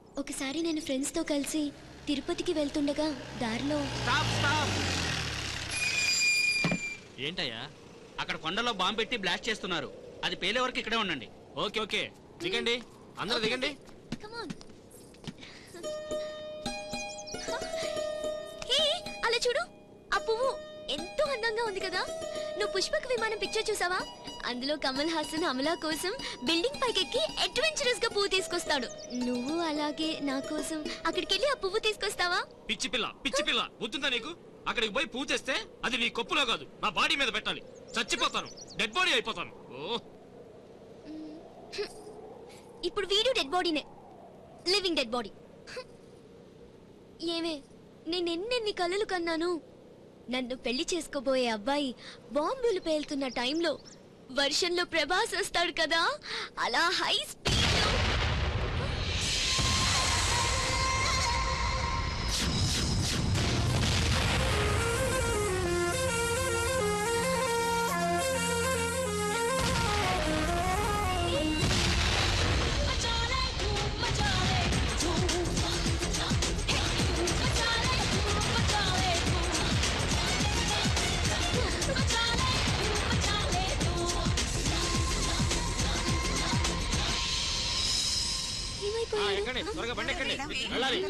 ఒకసారి నేను ఫ్రెండ్స్తో కలిసి తిరుపతికి వెళ్తుండగా దారిలో స్టాప్ స్టాప్ ఏంటయ్యా అక్కడ కొండలో బాంబు పెట్టి బ్లాస్ట్ చేస్తున్నారు అది పేలే వరకు ఇక్కడే ఉండండి ఓకే ఓకే దిగండి అందరూ దిగండి Come on. హే అలా చూడు ఆ పువ్వు ఎంతో అందంగా ఉంది కదా నువ్వు పుష్పక విమానం పిక్చర్ చూసావా అందులో కమల్ హాసన్ అమలా కోసం బిల్డింగ్ పైకెక్కి అడ్వెంచరస్ గా పువ్వు తీసుకొస్తాడు నువ్వు అలాగే నా కోసం అక్కడికి వెళ్ళి ఆ పువ్వు తీసుకొస్తావా పిచ్చి పిల్ల పిచ్చి పిల్ల బుద్ధిందా నీకు అక్కడికి పోయి పూజ చేస్తే అది నీ కొప్పులో కాదు నా బాడీ మీద పెట్టాలి చచ్చిపోతాను డెడ్ బాడీ అయిపోతాను ఓ ఇప్పుడు వీడు డెడ్ బాడీనే లివింగ్ డెడ్ బాడీ ఏమే నేను ఎన్నెన్ని కలలు కన్నాను నన్ను పెళ్లి చేసుకోబోయే అబ్బాయి బాంబులు పేలుతున్న టైంలో వర్షంలో ప్రభాస్ వస్తాడు కదా అలా హై స్పీడ్ ఆ, ఎక్కండి త్వరగా బండి ఎక్కండి వెళ్ళాలి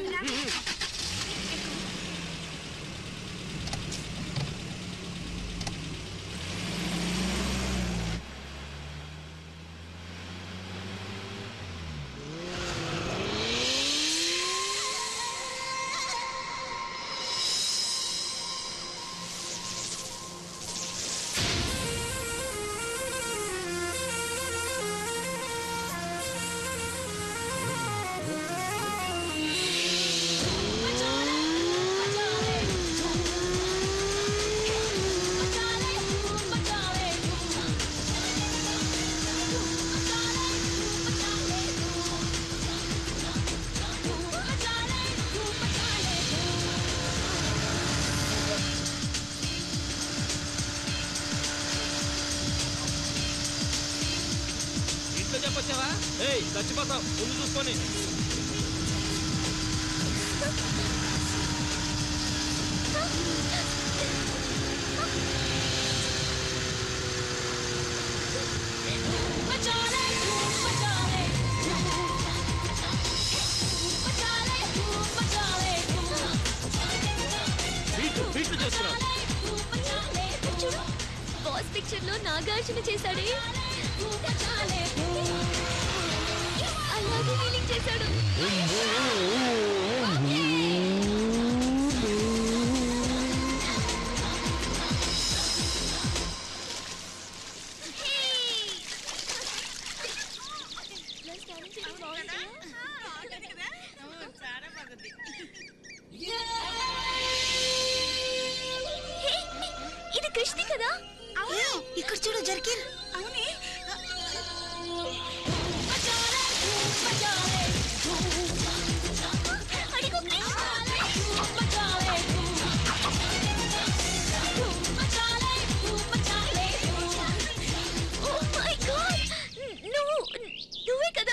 ఇంట్లో చెప్పొచ్చావా ఏయ్ చచ్చిపోతావు ముందు చూసుకొని బీట్లు బీట్లు చేస్తున్నావు చూడు బాస్ పిక్చర్ లో నాగార్జున చేశాడే అలాగే ఫీలింగ్ చేశాడు హే, ఇది కృష్ణి కదా ఇక్కడ చూడు జర్కిన్ అవునే అడిగో ఓ మై గాడ్ నువ్వు నువ్వే కదా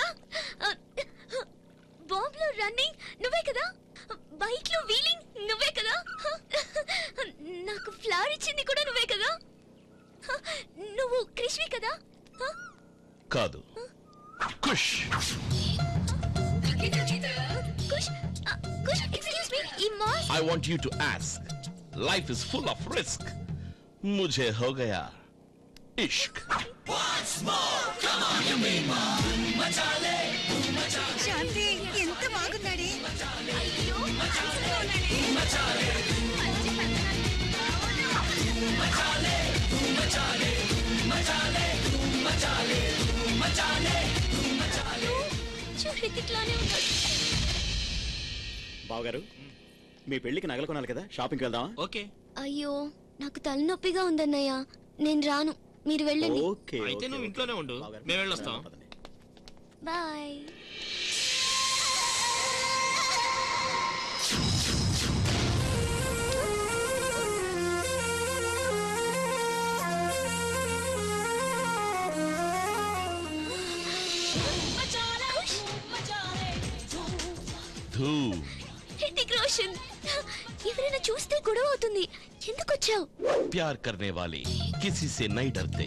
బాంబ్ లో రన్నింగ్ నువ్వే కదా బైక్ లో వీలింగ్ నువ్వే కదా నాకు ఫ్లవర్ ఇచ్చింది కూడా నువ్వే కదా నువ్వు కృష్ణి కదా కాదు కుష్ కుష్ కుష్ ఎక్స్క్యూజ్ మీ ఈ mass I want you to ask. Life is full of risk. मुझे हो गया इश्क శాంతి ఎంత బాగున్నాడే చూడెత్తిట్లానే ఉన్నాడు బావగారు మీ పెళ్లికి నగలు కొనాలి కదా షాపింగ్కి వెళ్దామా ఓకే అయ్యో నాకు తలనొప్పిగా ఉందన్నయ్య నేను రాను మీరు వెళ్ళండి ఓకే అయితే ఓకే, నువ్వు ఓకే. ఇంట్లోనే ఉండు బావగారు, మేము వెళ్ళొస్తాం పదండి. బాయ్ ధూమ్ హృతిక్ రోషన్ ఎవరైనా చూస్తే గొడవ అవుతుంది ఎందుకు వచ్చావు प्यार करने वाले किसी से नहीं डरते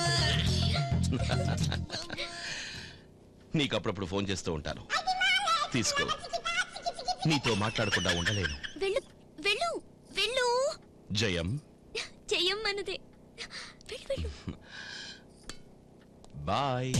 నీకు అప్పుడప్పుడు ఫోన్ చేస్తూ ఉంటాను తీసుకో నీతో మాట్లాడకుండా ఉండలేను వెళ్ళు వెళ్ళు వెళ్ళు జయం చెయ్యమ్మన్నదే వెళ్ళు వెళ్ళు బాయ్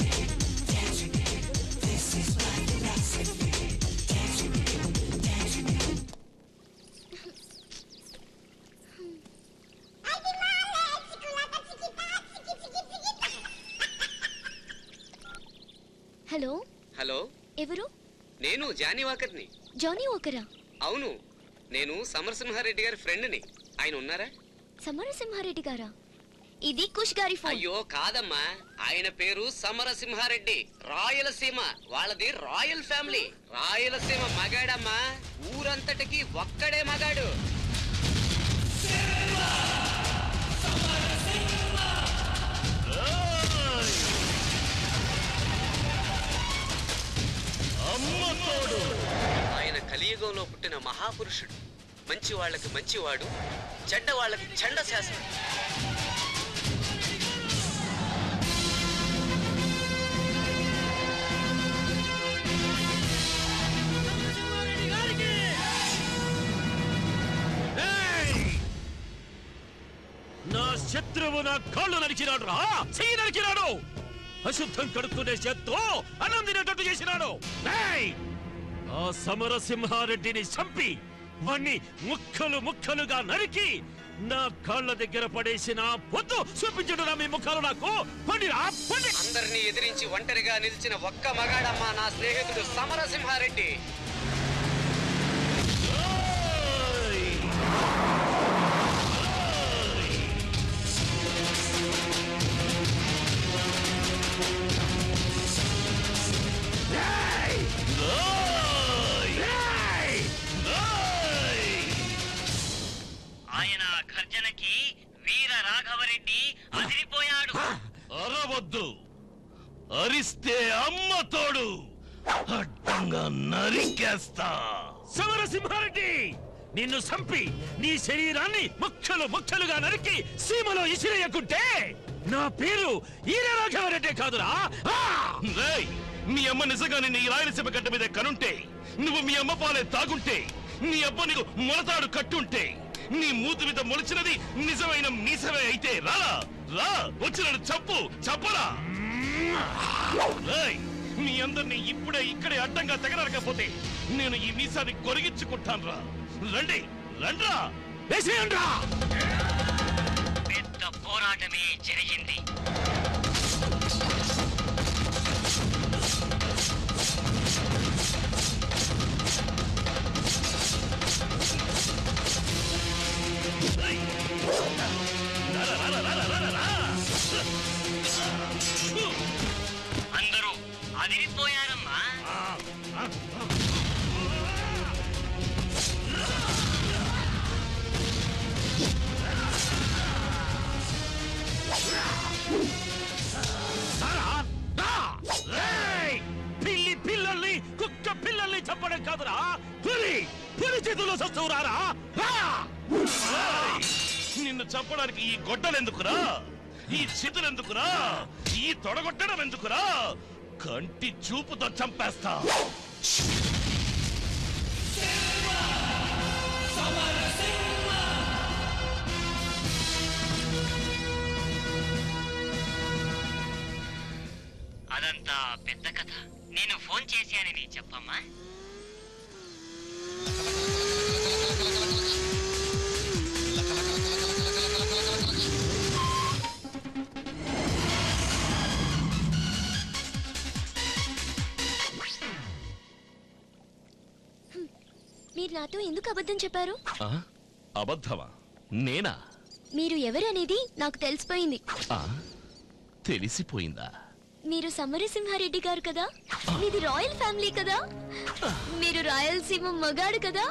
హలో హలో ఎవరు నేను జానీ వాకర్ని జానీ ఓకరా అవును నేను సమరసింహారెడ్డి గారి ఫ్రెండ్ని ఆయన ఉన్నారా సమరసింహారెడ్డి గారా ఇది కుష్ గారి ఫోన్ అయ్యో కాదమ్మా ఆయన పేరు సమరసింహారెడ్డి రాయలసీమ వాళ్ళది రాయల్ ఫ్యామిలీ రాయలసీమ మగాడమ్మా ఊరంతటికి ఒక్కడే మగాడు ఆయన కలియుగంలో పుట్టిన మహాపురుషుడు మంచి వాళ్ళకి మంచివాడు చెడ్డ వాళ్ళకి చెండ శాసనం నా శత్రువు నా కాళ్ళు నరికినాడు రా చెయ్యి నరికినాడు అశుద్ధం కడుక్కునే చేత్తో అన్నం తినేటట్టు చేసినాడు ఏయ్! ఆ సమరసింహారెడ్డిని చంపి వాణ్ణి ముక్కలు ముక్కలుగా నరికి నా కాళ్ళ దగ్గర పడేసిన పొద్దు చూపించడు మీ ముఖాలు నాకు పండిరా పండి అందరినీ ఎదిరించి ఒంటరిగా నిలిచిన ఒక్క మగాడమ్మా నా స్నేహితుడు సమరసింహారెడ్డి ఆయన గర్జనకి వీర రాఘవరెడ్డి అదిరిపోయాడు అరవద్దు అరిస్తే అమ్మ తోడు అడ్డంగా నరికేస్తా సమరసింహారెడ్డి నిన్ను చంపి నీ శరీరాన్ని ముక్కలు ముక్కలుగా నరికి సీమలో ఇసిరేయకుంటే నా పేరు ఈర రాఘవరెడ్డి కాదురా ఆ! రేయ్ మీ అమ్మ నిజంగానే నీ రాయలసీమ గడ్డ మీద కనుంటే నువ్వు మీ అమ్మ పాలే తాగుంటే నీ అబ్బ నీకు మొలతాడు కట్టుంటే నీ మూతి మీద మొలిచినది నిజమైన మీసమే అయితే రా రా వచ్చినడు చంపు చంపరా రేయ్, మీ అందరినీ ఇప్పుడే ఇక్కడే అడ్డంగా తెగనరకపోతే నేను ఈ మీసాన్ని కొరిగించుకుంటాను రా రండి రండ్రా వేసేయండ్రా! పెద్ద పోరాటమే జరిగింది అందరూ అదిరిపోయారమ్మా సారా, రా! రేయ్! పిల్లి పిల్లల్ని కుక్క పిల్లల్ని చంపడం కాదురా పులి పులి చేతుల్లో సస్తువురారా రా రేయ్, నిన్ను చంపడానికి ఈ గొడ్డలెందుకురా ఈ చితులెందుకురా ఈ తొడగొట్టడం ఎందుకురా కంటి చూపుతో చంపేస్తా అదంతా పెద్ద కథ నేను ఫోన్ చేశానని చెప్పమ్మా మీరు నాతో ఎందుకు అబద్ధం చెప్పారు ఆ? అబద్ధమా నేనా మీరు ఎవరనేది నాకు తెలిసిపోయింది ఆ? తెలిసిపోయిందా మీరు సమరసింహారెడ్డి గారు కదా మీది రాయల్ ఫ్యామిలీ కదా మీరు రాయలసీమ మగాడు కదా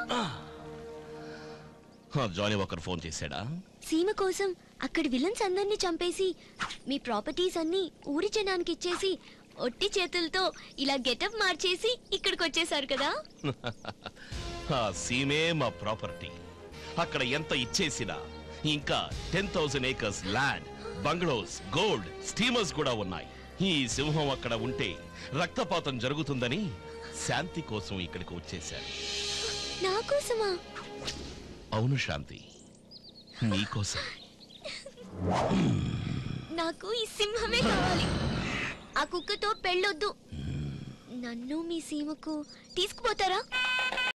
ఆ, జానీ ఒకరు ఫోన్ చేశాడా సీమ కోసం అక్కడి విలన్స్ అందరినీ చంపేసి మీ ప్రాపర్టీస్ అన్ని ఊరి జనానికి ఇచ్చేసి ఒట్టి చేతులతో ఇలా గెటప్ మార్చేసి ఇక్కడికి వచ్చేసారు కదా ఆ సీమే మా ప్రాపర్టీ అక్కడ ఎంత ఇచ్చేసినా ఇంకా ten thousand acres land bungalows gold steamers కూడా ఉన్నాయి ఈ సింహం అక్కడ ఉంటే రక్తపాతం జరుగుతుందని శాంతి కోసం ఇక్కడికి వచ్చేశారు నా కోసమా అవును శాంతి నీకోసం నాకు ఈ సింహమే కావాలి ఆ కుక్కతో పెళ్ళొద్దు నన్ను మీ సీమకు తీసుకుపోతారా